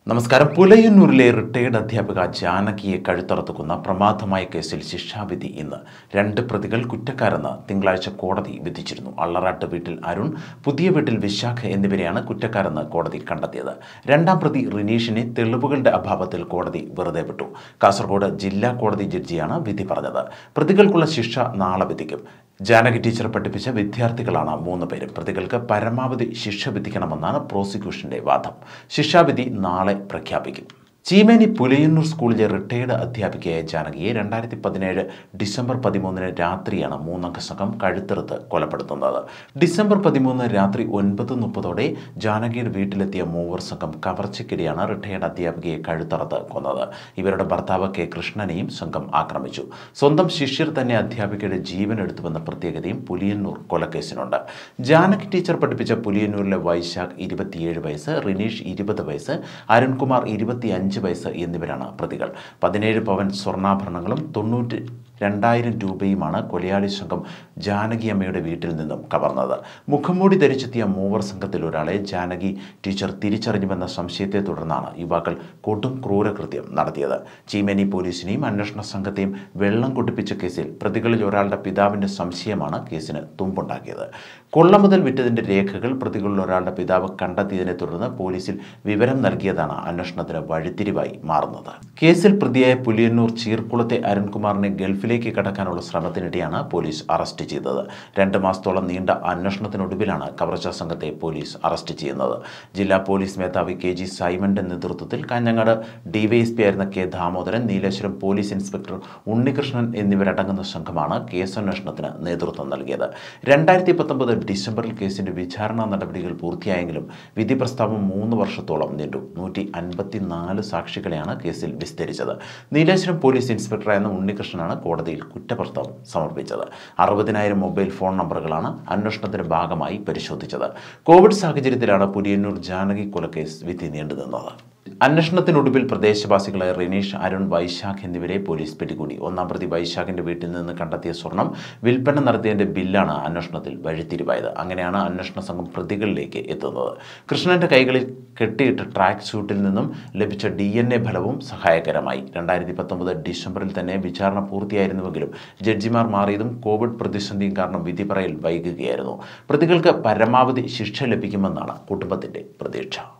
നമസ്കാരം പുലയന്നൂരിലെ റിട്ടയർഡ് അധ്യാപിക ജാനകിയെ കഴുത്തറത്തുക്കുന്ന പ്രമാദമായ കേസിൽ ശിക്ഷാവിധി ഇന്ന് രണ്ട് പ്രതികൾ കുറ്റക്കാരെന്ന് തിങ്കളാഴ്ച കോടതി വിധിച്ചിരുന്നു അള്ളറാട്ട് വീട്ടിൽ അരുൺ പുതിയ വീട്ടിൽ വിശാഖ എന്നിവരെയാണ് കുറ്റക്കാരെന്ന് കോടതി കണ്ടെത്തിയത് രണ്ടാം പ്രതി റിനീഷിനെ തെളിവുകളുടെ അഭാവത്തിൽ കോടതി വെറുതെ വിട്ടു കാസർഗോഡ് ജില്ലാ കോടതി ജഡ്ജിയാണ് വിധി പറഞ്ഞത് പ്രതികൾക്കുള്ള ശിക്ഷ നാളെ വിധിക്കും ജാനകി ടീച്ചർ പഠിപ്പിച്ച വിദ്യാർത്ഥികളാണ് മൂന്ന് പേരും പ്രതികൾക്ക് പരമാവധി ശിക്ഷ വിധിക്കണമെന്നാണ് പ്രോസിക്യൂഷന്റെ വാദം ശിക്ഷാവിധി നാളെ പ്രഖ്യാപിക്കും ചീമേനി പുലയന്നൂർ സ്കൂളിലെ റിട്ടയർഡ് അധ്യാപികയായ ജാനകിയെ രണ്ടായിരത്തി പതിനേഴ് ഡിസംബർ പതിമൂന്നിന് രാത്രിയാണ് മൂന്നംഗ സംഘം കഴുത്തെടുത്ത് കൊലപ്പെടുത്തുന്നത് ഡിസംബർ പതിമൂന്ന് രാത്രി ഒൻപത് മുപ്പതോടെ ജാനകിയുടെ വീട്ടിലെത്തിയ മൂവർ സംഘം കവർച്ചയ്ക്കിടെയാണ് റിട്ടയർഡ് അധ്യാപികയെ കഴുത്തറത്ത് കൊന്നത് ഇവരുടെ ഭർത്താവ് കെ കൃഷ്ണനെയും സംഘം ആക്രമിച്ചു സ്വന്തം ശിഷ്യർ തന്നെ അധ്യാപികയുടെ ജീവൻ എടുത്തുവെന്ന പ്രത്യേകതയും പുലിയന്നൂർ കൊലക്കേസിനുണ്ട് ജാനകി ടീച്ചർ പഠിപ്പിച്ച പുലിയന്നൂരിലെ വൈശാഖ് ഇരുപത്തിയേഴ് വയസ്സ് റിനീഷ് ഇരുപത് വയസ്സ് അരുൺകുമാർ ഇരുപത്തിയഞ്ച് വയസ്സ് എന്നിവരാണ് പ്രതികൾ പതിനേഴ് പവൻ സ്വർണ്ണാഭരണങ്ങളും തൊണ്ണൂറ്റി രണ്ടായിരം രൂപയുമാണ് കൊലയാളി സംഘം ജാനകി അമ്മയുടെ വീട്ടിൽ നിന്നും കവർന്നത് മുഖംമൂടി ധരിച്ചെത്തിയ മൂവർ സംഘത്തിൽ ഒരാളെ ജാനകി ടീച്ചർ തിരിച്ചറിഞ്ഞുവെന്ന സംശയത്തെ തുടർന്നാണ് യുവാക്കൾ കൊടും ക്രൂരകൃത്യം നടത്തിയത് ചീമേനി പോലീസിനെയും അന്വേഷണ സംഘത്തെയും വെള്ളം കുടിപ്പിച്ച കേസിൽ പ്രതികളിൽ ഒരാളുടെ പിതാവിന്റെ സംശയമാണ് കേസിന് തുമ്പുണ്ടാക്കിയത് കൊള്ള മുതൽ വിറ്റതിന്റെ രേഖകൾ പ്രതികളിൽ ഒരാളുടെ പിതാവ് കണ്ടെത്തിയതിനെ തുടർന്ന് പോലീസിൽ വിവരം നൽകിയതാണ് അന്വേഷണത്തിന് വഴിത്തിരിവായി മാറുന്നത് കേസിൽ പ്രതിയായ പുലിയന്നൂർ ചീർക്കുളത്തെ അരുൺകുമാറിനെ ഗൾഫിലേക്ക് കടക്കാനുള്ള ശ്രമത്തിനിടെയാണ് പോലീസ് അറസ്റ്റ് ചെയ്തത് രണ്ട് മാസത്തോളം നീണ്ട അന്വേഷണത്തിനൊടുവിലാണ് കവർച്ചാ സംഘത്തെ പോലീസ് അറസ്റ്റ് ചെയ്യുന്നത് ജില്ലാ പോലീസ് മേധാവി കെ ജി സൈമന്റെ നേതൃത്വത്തിൽ കാഞ്ഞങ്ങാട് ഡിവൈഎസ്പി ആയിരുന്ന കെ ദാമോദരൻ നീലേശ്വരം പോലീസ് ഇൻസ്പെക്ടർ ഉണ്ണികൃഷ്ണൻ എന്നിവരടങ്ങുന്ന സംഘമാണ് കേസന്വേഷണത്തിന് നേതൃത്വം നൽകിയത് രണ്ടായിരത്തി പത്തൊമ്പത് ഡിസംബറിൽ കേസിന്റെ വിചാരണ നടപടികൾ പൂർത്തിയായെങ്കിലും വിധി പ്രസ്താവം മൂന്ന് വർഷത്തോളം നീണ്ടു നൂറ്റി അൻപത്തിനാല് സാക്ഷികളെയാണ് കേസിൽ വിസ്തരിച്ചത് നീലേശ്വരം പോലീസ് ഇൻസ്പെക്ടറായിരുന്ന ഉണ്ണികൃഷ്ണനാണ് കോടതിയിൽ കുറ്റപ്രസ്താവം സമർപ്പിച്ചത് അറുപതിനായിരം മൊബൈൽ ഫോൺ നമ്പറുകളാണ് അന്വേഷണത്തിന്റെ ഭാഗമായി പരിശോധിച്ചത് കോവിഡ് സാഹചര്യത്തിലാണ് പുലിയന്നൂർ ജാനകി കൊലക്കേസ് വിധി നീണ്ടുനിന്നത് അന്വേഷണത്തിനൊടുവിൽ പ്രദേശവാസികളായ റിനീഷ് അരുൺ വൈശാഖ് എന്നിവരെ പോലീസ് പിടികൂടി ഒന്നാം പ്രതി വൈശാഖിന്റെ വീട്ടിൽ നിന്ന് കണ്ടെത്തിയ സ്വർണം വിൽപ്പന നടത്തിയതിന്റെ ബില്ലാണ് അന്വേഷണത്തിൽ വഴിത്തിരിവായത് അങ്ങനെയാണ് അന്വേഷണ സംഘം പ്രതികളിലേക്ക് എത്തുന്നത് കൃഷ്ണന്റെ കൈകളിൽ കെട്ടിയിട്ട ട്രാക്ക് സ്യൂട്ടിൽ നിന്നും ലഭിച്ച ഡി എൻ എ ഫലവും സഹായകരമായി രണ്ടായിരത്തി പത്തൊമ്പത് ഡിസംബറിൽ തന്നെ വിചാരണ പൂർത്തിയായിരുന്നുവെങ്കിലും ജഡ്ജിമാർ മാറിയതും കോവിഡ് പ്രതിസന്ധിയും കാരണം വിധി പറയൽ വൈകുകയായിരുന്നു പ്രതികൾക്ക് പരമാവധി ശിക്ഷ ലഭിക്കുമെന്നാണ് കുടുംബത്തിന്റെ പ്രതീക്ഷ